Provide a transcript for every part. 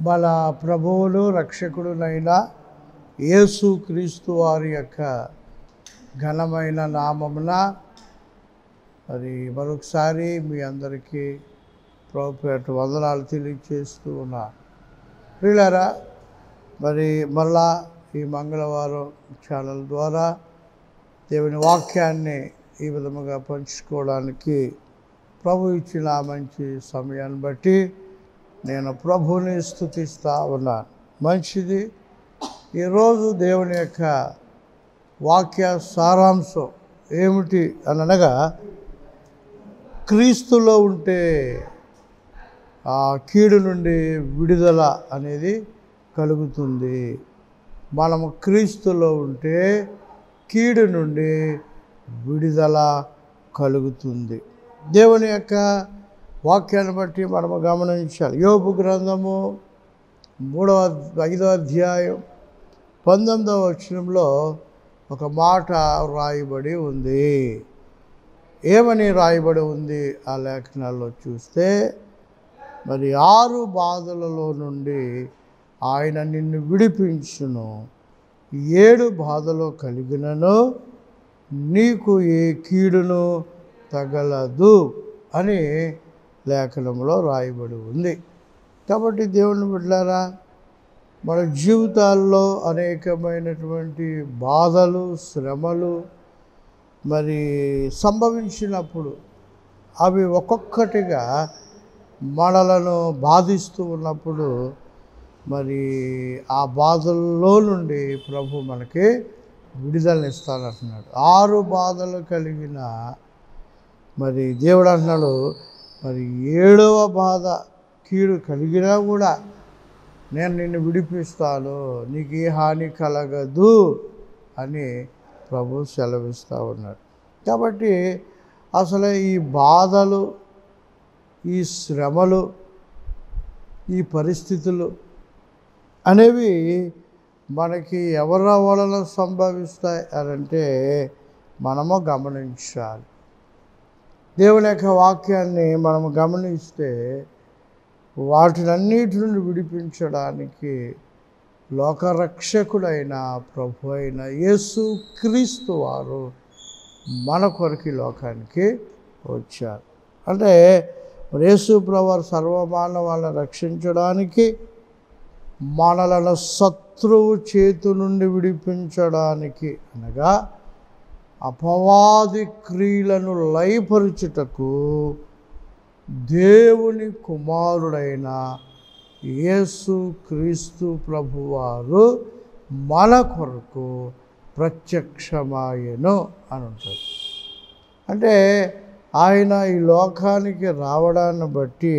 మన ప్రభువును రక్షకుడునైన యేసు క్రీస్తు వారి యొక్క ఘనమైన నామమున మరి మరొకసారి మీ అందరికీ ప్రభుపేట వందనాలు తెలియజేస్తూ ఉన్నా ప్రియులారా మరి మళ్ళా ఈ మంగళవారం ఛానల్ ద్వారా దేవుని వాక్యాన్ని ఈ విధముగా పంచుకోవడానికి ప్రభు ఇచ్చిన ఆ మంచి సమయాన్ని బట్టి నేను ప్రభుని స్థుతిస్తా ఉన్నాను మంచిది ఈరోజు దేవుని యొక్క వాక్య సారాంశం ఏమిటి అని అనగా క్రీస్తులో ఉంటే ఆ కీడు నుండి విడుదల అనేది కలుగుతుంది మనము క్రీస్తులో ఉంటే కీడు నుండి విడుదల కలుగుతుంది దేవుని యొక్క వాక్యాన్ని బట్టి మనము గమనించాలి యోపు గ్రంథము మూడవ ఐదో అధ్యాయం పంతొమ్మిదవ వచనంలో ఒక మాట రాయబడి ఉంది ఏమని రాయబడి ఉంది ఆ లేఖనాల్లో చూస్తే మరి ఆరు బాధలలో నుండి ఆయన నిన్ను విడిపించును ఏడు బాధలు కలిగినను నీకు ఏ కీడును తగలదు అని లేఖనంలో రాయబడి ఉంది కాబట్టి దేవుని బిడ్డారా మన జీవితాల్లో అనేకమైనటువంటి బాధలు శ్రమలు మరి సంభవించినప్పుడు అవి ఒక్కొక్కటిగా మనలను బాధిస్తూ ఉన్నప్పుడు మరి ఆ బాధల్లో నుండి ప్రభు మనకి విడుదలనిస్తానంటున్నాడు ఆరు బాధలు కలిగిన మరి దేవుడు అంటున్నాడు మరి ఏడవ బాధ కీడు కలిగినా కూడా నేను నిన్ను విడిపిస్తాను నీకు ఏ హాని కలగదు అని ప్రభు సెలవిస్తూ ఉన్నాడు కాబట్టి అసలు ఈ బాధలు ఈ శ్రమలు ఈ పరిస్థితులు అనేవి మనకి ఎవరి వలన సంభవిస్తాయి అని అంటే మనము గమనించాలి దేవుని యొక్క వాక్యాన్ని మనము గమనిస్తే వాటినన్నిటి నుండి విడిపించడానికి లోకరక్షకుడైన ప్రభు అయిన యేసు క్రీస్తు వారు మన కొరకు ఈ లోకానికి వచ్చారు అంటే యేసు ప్రభు సర్వమానవాళ్ళని రక్షించడానికి మనలను శత్రువు చేతు నుండి విడిపించడానికి అనగా అపవాది క్రియలను లయపరుచుటకు దేవుని కుమారుడైన యేసు క్రీస్తు ప్రభువారు మన కొరకు ప్రత్యక్షమాయను అని ఉంటుంది అంటే ఆయన ఈ లోకానికి రావడాన్ని బట్టి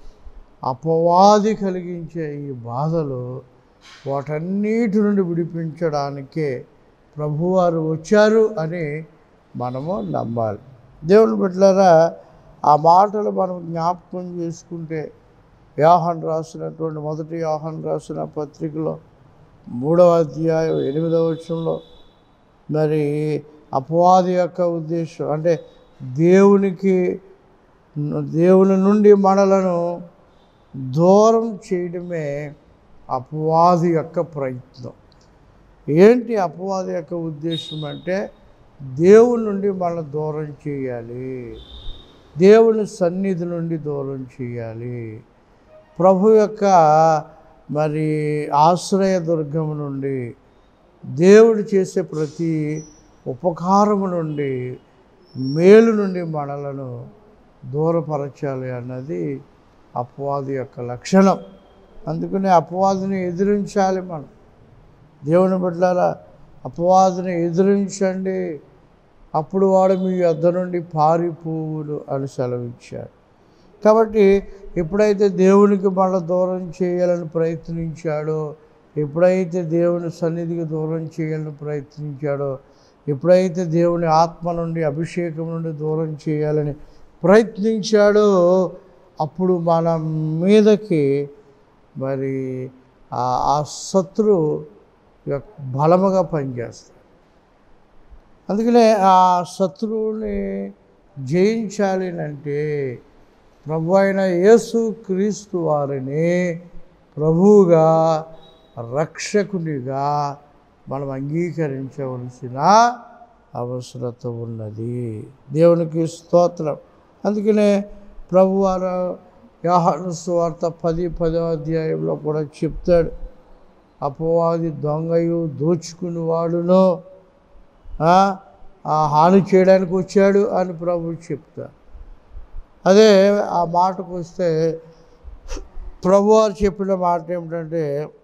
అపవాది కలిగించే ఈ బాధలు వాటన్నిటి నుండి విడిపించడానికే ప్రభువారు వచ్చారు అని మనము నమ్మాలి దేవుని బిడ్డలారా ఆ మాటలు మనం జ్ఞాపకం చేసుకుంటే యాహన్ రాసినటువంటి మొదటి యాహన్ రాసిన పత్రికలో మూడవ అధ్యాయం ఎనిమిదవ వచనంలో మరి అపవాది యొక్క ఉద్దేశం అంటే దేవునికి దేవుని నుండి మనలను దూరం చేయడమే అపవాది యొక్క ప్రయత్నం ఏంటి అపవాది యొక్క ఉద్దేశం అంటే దేవుని నుండి మనల్ని దూరం చేయాలి దేవుని సన్నిధి నుండి దూరం చేయాలి ప్రభు యొక్క మరి ఆశ్రయ దుర్గము నుండి దేవుడు చేసే ప్రతి ఉపకారము నుండి మేలు నుండి మనలను దూరపరచాలి అన్నది అపవాది యొక్క లక్షణం అందుకని అపవాదిని ఎదిరించాలి మనం దేవుని బిడ్డలారా అపవాదిని ఎదిరించండి అప్పుడు వాడు మీ వద్ద నుండి పారిపోవులు అని సెలవిచ్చాడు కాబట్టి ఎప్పుడైతే దేవునికి మన దూరం చేయాలని ప్రయత్నించాడో ఎప్పుడైతే దేవుని సన్నిధికి దూరం చేయాలని ప్రయత్నించాడో ఎప్పుడైతే దేవుని ఆత్మ నుండి అభిషేకం నుండి దూరం చేయాలని ప్రయత్నించాడో అప్పుడు మన మీదకి మరి ఆ- ఆ శత్రువు యొక్క బలముగా పనిచేస్తాడు అందుకనే ఆ శత్రువుని జయించాలి అంటే ప్రభు అయిన యేసు క్రీస్తు వారిని ప్రభువుగా రక్షకునిగా మనం అంగీకరించవలసిన అవసరత ఉన్నది దేవునికి స్తోత్రం అందుకనే ప్రభువారు యోహాను సువార్త పది పదో అధ్యాయంలో కూడా చెప్తాడు అపవాది దొంగయు దోచుకుని వాడును ఆ ఆ హాని చేయడానికి వచ్చాడు అని ప్రభు చెప్తారు అదే ఆ మాటకు వస్తే ప్రభువారు చెప్పిన మాట ఏమిటంటే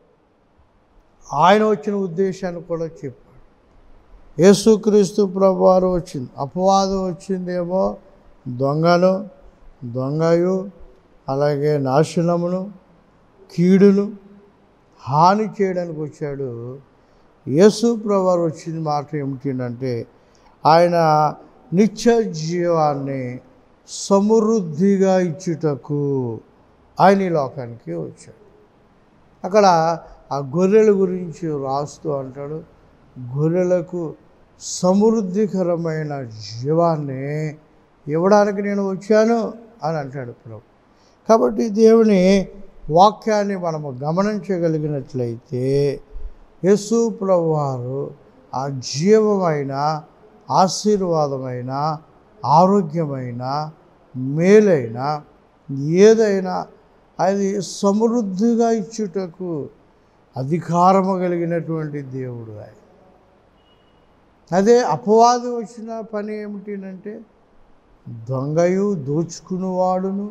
ఆయన వచ్చిన ఉద్దేశాన్ని కూడా చెప్పాడు యేసుక్రీస్తు ప్రభువారు వచ్చింది అపవాదం వచ్చిందేమో దొంగను దొంగయు అలాగే నాశనమును కీడును హాని చేయడానికి వచ్చాడు యేసు ప్రభువారు వచ్చిన మాట ఏమిటంటే ఆయన నిత్య జీవాన్ని సమృద్ధిగా ఇచ్చుటకు ఆయన ఈ లోకానికి వచ్చాడు అక్కడ ఆ గొర్రెల గురించి రాస్తూ అంటాడు గొర్రెలకు సమృద్ధికరమైన జీవాన్ని ఇవ్వడానికి నేను వచ్చాను అని అంటాడు ప్రభు కాబట్టి దేవుని వాక్యాన్ని మనము గమనించగలిగినట్లయితే యేసు ప్రభు వారు ఆ జీవమైన ఆశీర్వాదమైన ఆరోగ్యమైన మేలైన ఏదైనా అది సమృద్ధిగా ఇచ్చుటకు అధికారము కలిగినటువంటి దేవుడు ఆయన అదే అపవాది వచ్చిన పని ఏమిటినంటే దొంగయు దోచుకునివాడును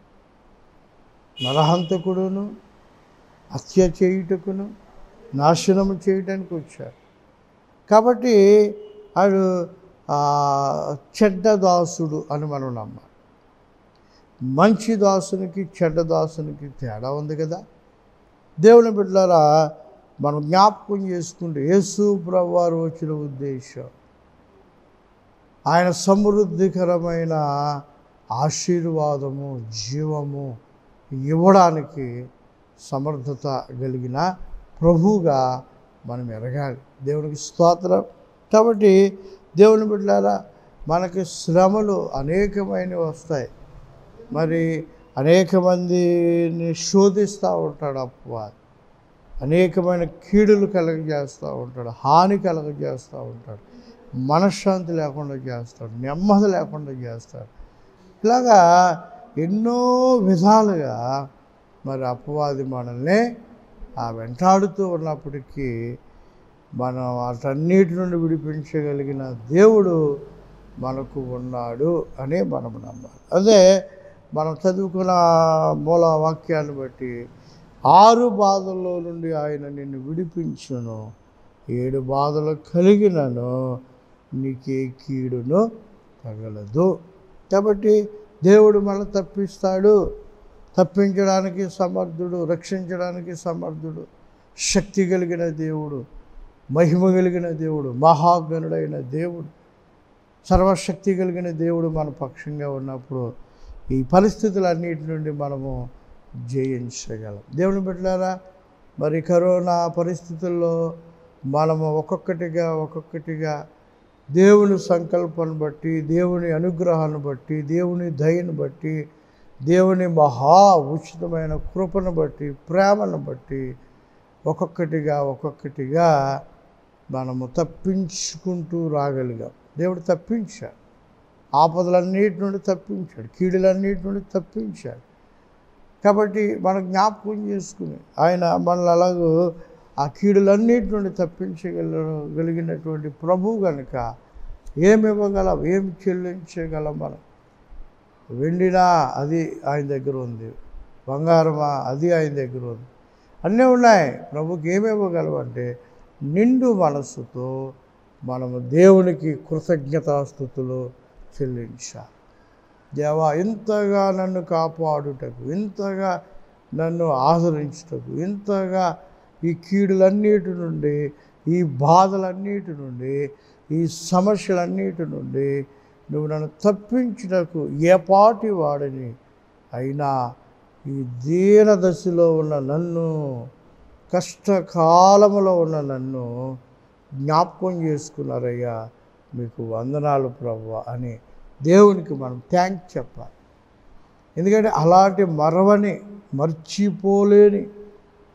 నరహంతకుడును హత్య చేయుటకును నాశనము చేయడానికి వచ్చాడు కాబట్టి ఆడు ఆ, చెడ్డ దాసుడు అని మనం నమ్మాలి మంచి దాసునికి చెడ్డ దాసునికి తేడా ఉంది కదా దేవుని బిడ్డలారా మనం జ్ఞాపకం చేసుకుంటే యేసు ప్రభువారు వచ్చిన ఉద్దేశం ఆయన సమృద్ధికరమైన ఆశీర్వాదము జీవము ఇవ్వడానికి సమర్థత కలిగిన ప్రభువుగా మనం ఎరగాలి దేవునికి స్తోత్రం కాబట్టి దేవుని బిడ్డలారా మనకి శ్రమలు అనేకమైనవి వస్తాయి మరి అనేక మందిని శోధిస్తూ ఉంటాడు అపవాది అనేకమైన కీడులు కలగజేస్తూ ఉంటాడు హాని కలగజేస్తూ ఉంటాడు మనశ్శాంతి లేకుండా చేస్తాడు నెమ్మది లేకుండా చేస్తాడు ఇలాగా ఎన్నో విధాలుగా మరి అపవాది మనల్ని ఆ వెంటాడుతూ ఉన్నప్పటికీ మనం వాటన్నిటి నుండి విడిపించగలిగిన దేవుడు మనకు ఉన్నాడు అని మనం నమ్మాలి అదే మనం చదువుకున్న మూల వాక్యాన్ని బట్టి ఆరు బాధల్లో నుండి ఆయన నిన్ను విడిపించును ఏడు బాధలు కలిగినను నీకే కీడును తగలదు కాబట్టి దేవుడు మనం తప్పిస్తాడు తప్పించడానికి సమర్థుడు రక్షించడానికి సమర్థుడు శక్తి కలిగిన దేవుడు మహిమ కలిగిన దేవుడు మహాగణుడైన దేవుడు సర్వశక్తి కలిగిన దేవుడు మన పక్షంగా ఉన్నప్పుడు ఈ పరిస్థితులన్నిటి నుండి మనము జయించగలం దేవుని బిడ్డలారా మరి కరోనా పరిస్థితుల్లో మనము ఒక్కొక్కటిగా ఒక్కొక్కటిగా దేవుని సంకల్పాన్ని బట్టి దేవుని అనుగ్రహాన్ని బట్టి దేవుని దయను బట్టి దేవుని మహా ఉచితమైన కృపను బట్టి ప్రేమను బట్టి ఒక్కొక్కటిగా ఒక్కొక్కటిగా మనము తప్పించుకుంటూ రాగలిగాం దేవుడు తప్పించాడు ఆపదలన్నిటి నుండి తప్పించాడు కీడులన్నిటి నుండి తప్పించాడు కాబట్టి మనం జ్ఞాపకం చేసుకుని ఆయన మనల్ని అలాగూ ఆ కీడులన్నిటి నుండి తప్పించగల గలిగినటువంటి ప్రభువు కనుక ఏమి ఇవ్వగలం ఏమి చెల్లించగలం మనం వెండినా అది ఆయన దగ్గర ఉంది బంగారమా అది ఆయన దగ్గర ఉంది అన్నీ ఉన్నాయి ప్రభుకి ఏమి ఇవ్వగలం అంటే నిండు మనస్సుతో మనము దేవునికి కృతజ్ఞతాస్థుతులు చెల్లించాలి దేవా ఇంతగా నన్ను కాపాడుటకు ఇంతగా నన్ను ఆదరించుటకు ఇంతగా ఈ కీడులన్నిటి నుండి ఈ బాధలన్నిటి నుండి ఈ సమస్యలన్నిటి నుండి నువ్వు నన్ను తప్పించుటకు ఏ పాటి వాడిని అయినా ఈ దీన దశలో ఉన్న నన్ను కష్టకాలములో ఉన్న నన్ను జ్ఞాపకం చేసుకున్నారయ్యా మీకు వందనాలు ప్రభు అని దేవునికి మనం థ్యాంక్ చెప్పాలి ఎందుకంటే అలాంటి మరవని మర్చిపోలేని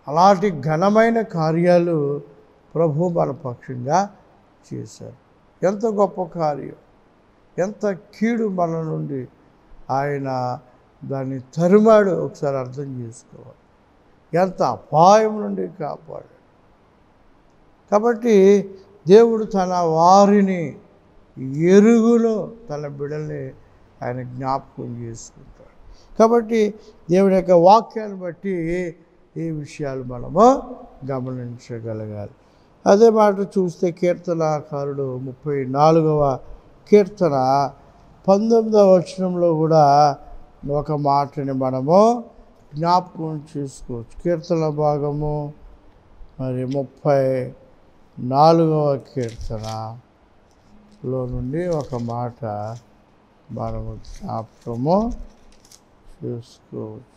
అలాంటి ఘనమైన కార్యాలు ప్రభు మన పక్షంగా చేశారు ఎంత గొప్ప కార్యం ఎంత కీడు మన నుండి ఆయన దాన్ని తరిమాడు ఒకసారి అర్థం చేసుకోవాలి ఎంత అపాయం నుండి కాపాడు కాబట్టి దేవుడు తన వారిని ఎరుగును తన బిడ్డల్ని ఆయన జ్ఞాపకం చేసుకుంటాడు కాబట్టి దేవుని యొక్క వాక్యాన్ని బట్టి ఈ విషయాలు మనము గమనించగలగాలి అదే మాట చూస్తే కీర్తనాకారుడు ముప్పై నాలుగవ కీర్తన పంతొమ్మిదవ వచనంలో కూడా ఒక మాటని మనము జ్ఞాపకం చేసుకోవచ్చు కీర్తన భాగము మరి ముప్పై నాలుగవ కీర్తనలో నుండి ఒక మాట మనము జ్ఞాపకము చేసుకోవచ్చు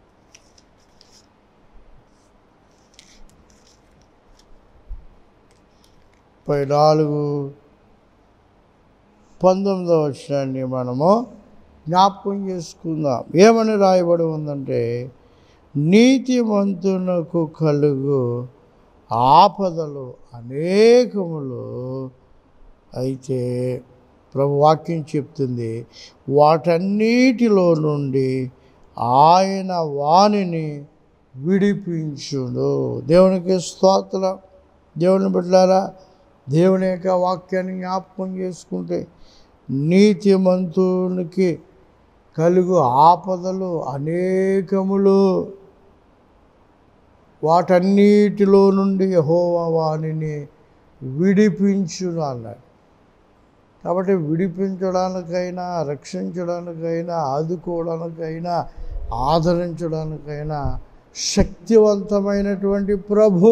ముప్పై నాలుగు పంతొమ్మిదవ వచ్చినాన్ని మనము జ్ఞాపకం చేసుకుందాం ఏమని రాయబడి ఉందంటే నీతిమంతునకు కలుగు ఆపదలు అనేకములు అయితే ప్రభు వాక్యం చెప్తుంది వాటన్నిటిలో నుండి ఆయన వాణిని విడిపించును దేవునికి స్తోత్రం దేవుని బిడ్డారా దేవుని యొక్క వాక్యాన్ని జ్ఞాపకం చేసుకుంటే నీతిమంతునికి కలుగు ఆపదలు అనేకములు వాటన్నిటిలో నుండి యెహోవా వాణిని విడిపించును అన్నాడు కాబట్టి విడిపించడానికైనా రక్షించడానికైనా ఆదుకోవడానికైనా ఆదరించడానికైనా శక్తివంతమైనటువంటి ప్రభు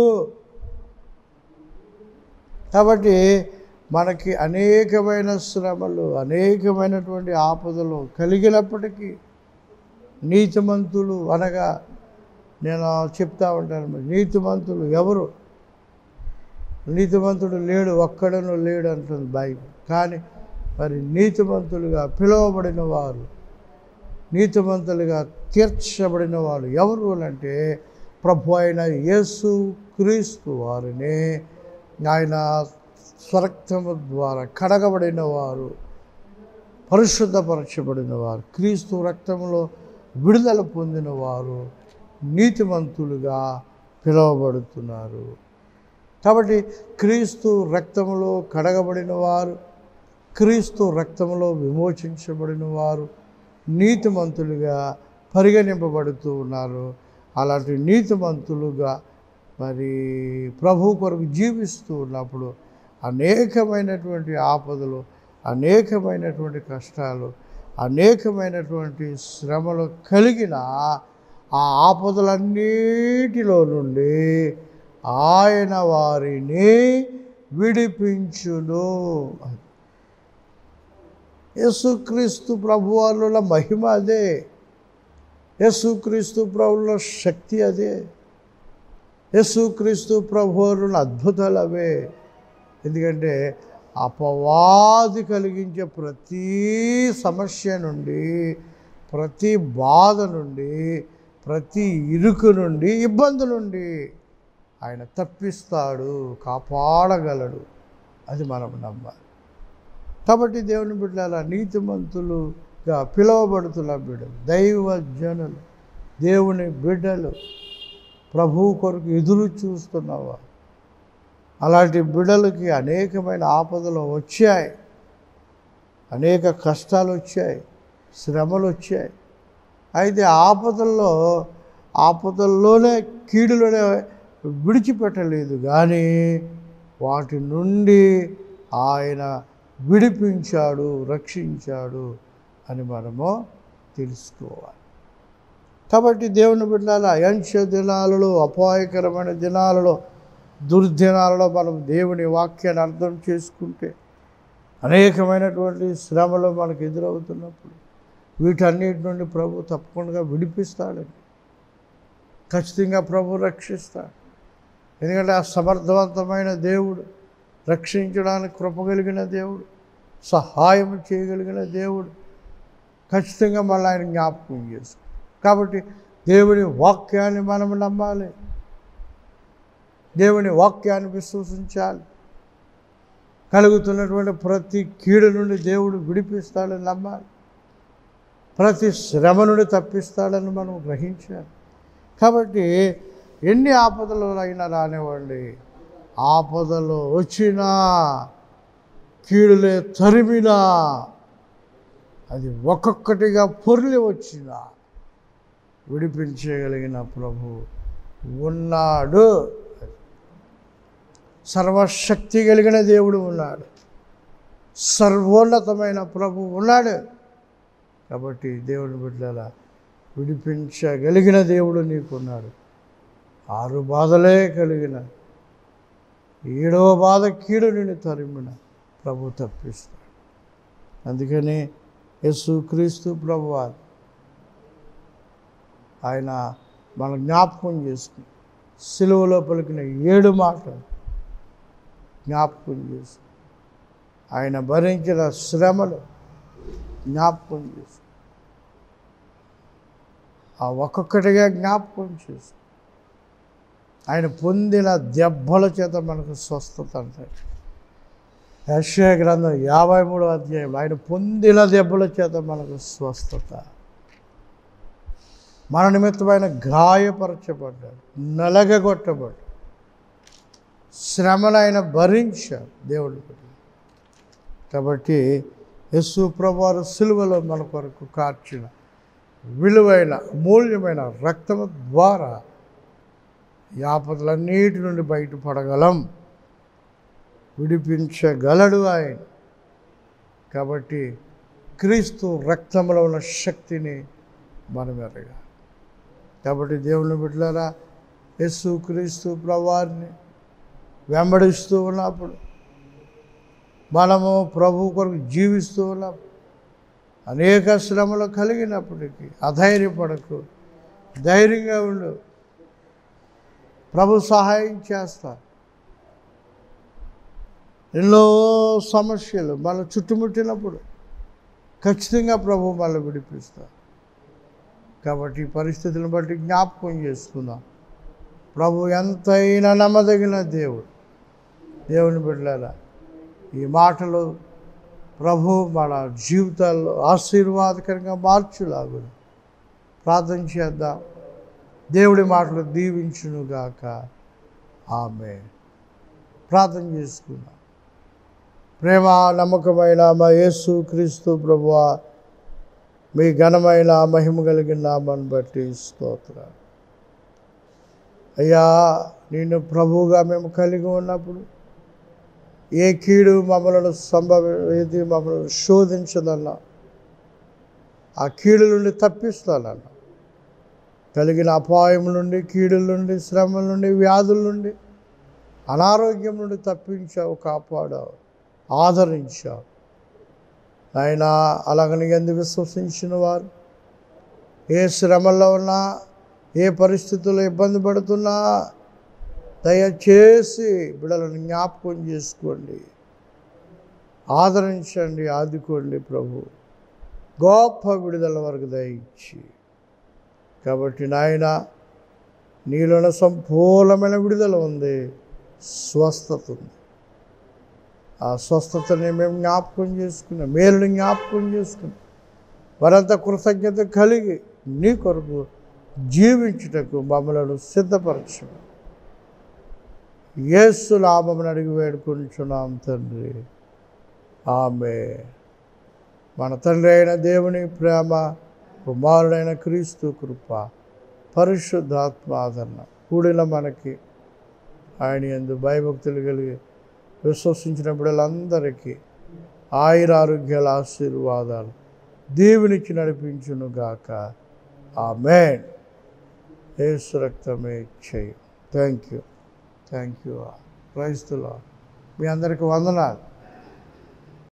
కాబట్టి మనకి అనేకమైన శ్రమలు అనేకమైనటువంటి ఆపదలు కలిగినప్పటికీ నీతిమంతులు అనగా నేను చెప్తా ఉంటాను మరి నీతిమంతులు ఎవరు నీతిమంతుడు లేడు ఒక్కడను లేడు అంటుంది బైబిల్ కానీ మరి నీతిమంతులుగా పిలువబడిన వారు నీతిమంతులుగా తీర్చబడిన వారు ఎవరు అంటే ప్రభు అయిన యేసు క్రీస్తు వారిని ఆయన స్వరక్తము ద్వారా కడగబడిన వారు పరిశుద్ధపరచబడిన వారు క్రీస్తు రక్తంలో విడుదల పొందిన వారు నీతిమంతులుగా పిలువబడుతున్నారు కాబట్టి క్రీస్తు రక్తములో కడగబడిన వారు క్రీస్తు రక్తములో విమోచించబడిన వారు నీతిమంతులుగా పరిగణింపబడుతూ ఉన్నారు అలాంటి నీతిమంతులుగా మరి ప్రభు కొరకు జీవిస్తూ ఉన్నప్పుడు అనేకమైనటువంటి ఆపదలు అనేకమైనటువంటి కష్టాలు అనేకమైనటువంటి శ్రమలు కలిగిన ఆ ఆపదలన్నిటిలో నుండి ఆయన వారిని విడిపించును యేసుక్రీస్తు ప్రభువాళ్ళ మహిమ అదే యేసుక్రీస్తు ప్రభుల శక్తి అదే యేసుక్రీస్తు ప్రభువుల అద్భుతాలు అవే ఎందుకంటే అపవాది కలిగించే ప్రతి సమస్య నుండి ప్రతి బాధ నుండి ప్రతి ఇరుకు నుండి ఇబ్బంది నుండి ఆయన తప్పిస్తాడు కాపాడగలడు అది మనం నమ్మాలి కాబట్టి దేవుని బిడ్డల నీతిమంతులుగా పిలువబడుతున్న బిడ్డలు దైవ జనులు దేవుని బిడ్డలు ప్రభువు కొరకు ఎదురు చూస్తున్నవా అలాంటి బిడ్డలకి అనేకమైన ఆపదలు వచ్చాయి అనేక కష్టాలు వచ్చాయి శ్రమలు వచ్చాయి అయితే ఆపదల్లో ఆపదల్లోనే కీడులోనే విడిచిపెట్టలేదు కానీ వాటి నుండి ఆయన విడిపించాడు రక్షించాడు అని మనము తెలుసుకోవాలి కాబట్టి దేవుని బిడ్డల అంశ దినాలలో అపాయకరమైన దినాలలో దుర్దినాలలో మనం దేవుని వాక్యాన్ని అర్థం చేసుకుంటే అనేకమైనటువంటి శ్రమలు మనకు ఎదురవుతున్నప్పుడు వీటన్నిటి నుండి ప్రభు తప్పకుండా విడిపిస్తాడండి ఖచ్చితంగా ప్రభు రక్షిస్తాడు ఎందుకంటే ఆ సమర్థవంతమైన దేవుడు రక్షించడానికి కృపగలిగిన దేవుడు సహాయం చేయగలిగిన దేవుడు ఖచ్చితంగా మళ్ళీ ఆయన జ్ఞాపకం చేసుకో కాబట్టి దేవుని వాక్యాన్ని మనం నమ్మాలి దేవుని వాక్యాన్ని విశ్వసించాలి కలుగుతున్నటువంటి ప్రతి కీడు నుండి దేవుడు విడిపిస్తాడని నమ్మాలి ప్రతి శ్రమ నుండి తప్పిస్తాడని మనం గ్రహించాలి కాబట్టి ఎన్ని ఆపదలు అయినా రానివ్వండి ఆపదలు వచ్చినా కీడులే తరిమినా అది ఒక్కొక్కటిగా పొర్లి వచ్చినా విడిపించగలిగిన ప్రభు ఉన్నాడు సర్వశక్తి కలిగిన దేవుడు ఉన్నాడు సర్వోన్నతమైన ప్రభు ఉన్నాడు కాబట్టి దేవుని బిడ్డల విడిపించగలిగిన దేవుడు నీకున్నాడు ఆరు బాధలే కలిగిన ఏడవ బాధ కీడు నిన్ను తరిమిన ప్రభు తప్పిస్తాడు అందుకని యేసు క్రీస్తు ప్రభువారు ఆయన మన జ్ఞాపకం చేసుకుని సిలువలో పలికిన ఏడు మాటలు జ్ఞాపకం చేసుకుని ఆయన భరించిన శ్రమలు జ్ఞాపకం చేసు ఆ ఒక్కొక్కటిగా జ్ఞాపకం చేసు ఆయన పొందిన దెబ్బల చేత మనకు స్వస్థత అంటే యశ్య గ్రంథం యాభై మూడో అధ్యాయం ఆయన పొందిన దెబ్బల చేత మనకు స్వస్థత మన నిమిత్తమైన గాయపరచబడ్డాడు నలగగొట్టబడ్డాడు శ్రమను ఆయన భరించాడు దేవుడి బిడ్డ కాబట్టి యస్సు ప్రభువారు సిలువలో మన కొరకు కార్చిన విలువైన మూల్యమైన రక్తము ద్వారా ఈ ఆపదలన్నిటి నుండి బయటపడగలం విడిపించగలడు ఆయన కాబట్టి క్రీస్తు రక్తంలో ఉన్న శక్తిని మనం ఎరగాలి కాబట్టి దేవుని బిడ్డలారా యేసు క్రీస్తు ప్రభువారిని వెంబడిస్తూ ఉన్నప్పుడు మనము ప్రభు కొరకు జీవిస్తూ ఉన్నాం అనేక శ్రమలు కలిగినప్పటికీ అధైర్యపడకు ధైర్యంగా ఉండు ప్రభు సహాయం చేస్తా ఎన్నో సమస్యలు మన చుట్టుముట్టినప్పుడు ఖచ్చితంగా ప్రభు మనల్ని విడిపిస్తారు కాబట్టి ఈ పరిస్థితులను బట్టి జ్ఞాపకం చేసుకుందాం ప్రభు ఎంతైనా నమ్మదగిన దేవుడు దేవుని బిడ్డలారా ఈ మాటలు ప్రభు మన జీవితాల్లో ఆశీర్వాదకరంగా మార్చులాగు ప్రార్థన చేద్దాం దేవుడి మాటలు దీవించునుగాక ఆమె ప్రార్థన చేసుకుందాం ప్రేమ నమ్మకమైన మా యేసు క్రీస్తు ప్రభువా మీ ఘనమైన మహిమ కలిగిన నామాన్ని బట్టి స్తోత్రాలు అయ్యా నిన్ను ప్రభువుగా మేము కలిగి ఉన్నప్పుడు ఏ కీడు మమ్మల్ని సంభవ ఏది మమ్మల్ని శోధించదన్నా ఆ కీడు నుండి తప్పిస్తానన్నా కలిగిన అపాయం నుండి కీడుల నుండి శ్రమల నుండి వ్యాధుల నుండి అనారోగ్యం నుండి తప్పించావు కాపాడావు ఆదరించావు ఆయన అలాగని ఎందుకు విశ్వసించిన వారు ఏ శ్రమల్లో ఉన్నా ఏ పరిస్థితుల్లో ఇబ్బంది పడుతున్నా దయచేసి బిడలను జ్ఞాపకం చేసుకోండి ఆదరించండి ఆదుకోండి ప్రభు గొప్ప విడుదల వరకు దయించి కాబట్టి నాయన నీలోన సంపూర్ణమైన విడుదల ఉంది స్వస్థత ఉంది ఆ స్వస్థతని మేము జ్ఞాపకం చేసుకున్నాం మేలుని జ్ఞాపకం చేసుకున్నాం వారంతా కృతజ్ఞత కలిగి నీ కొరకు జీవించుటకు మమ్మలను సిద్ధపరచు యేసు లాభమును అడిగి వేడుకుంటున్నాం తండ్రి ఆమె మన తండ్రి అయిన దేవుని ప్రేమ కుమారుడైన క్రీస్తు కృప పరిశుద్ధాత్మ ఆదరణ కూడిన మనకి ఆయన ఎందు భయభక్తులు కలిగి విశ్వసించిన బిడ్డలందరికీ ఆయుర ఆరోగ్యాల ఆశీర్వాదాలు దేవునికి నడిపించును గాక ఆమె ఏసు రక్తమే చేయి థ్యాంక్ యూ థ్యాంక్ యూ క్రైస్తులో మీ అందరికీ వందనాలు